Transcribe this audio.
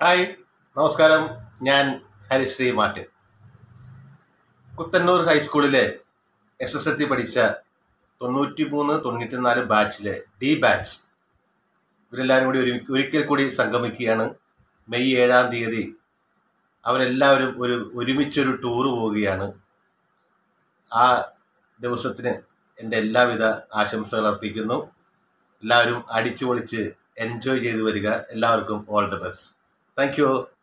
hi നമസ്കാരം ഞാൻ ഹരിശ്രീ Martin Kuthannur ഹൈസ്കൂളിലെ എസ് എസ് എൽ സി പഠിച്ച തൊണ്ണൂറ്റി മൂന്ന് തൊണ്ണൂറ്റി നാല് ബാച്ചിലെ ഡി ബാച്ച് ഇവരെല്ലാവരും കൂടി ഒരു ഒരിക്കൽ കൂടി സംഗമിക്കുകയാണ് മെയ് ഏഴാം തീയതി അവരെല്ലാവരും ഒരു ഒരുമിച്ചൊരു ടൂറ് പോവുകയാണ് ആ ദിവസത്തിന് എൻ്റെ എല്ലാവിധ ആശംസകൾ അർപ്പിക്കുന്നു എല്ലാവരും അടിച്ചു പൊളിച്ച് എൻജോയ് ചെയ്തു വരിക എല്ലാവർക്കും all the best thank U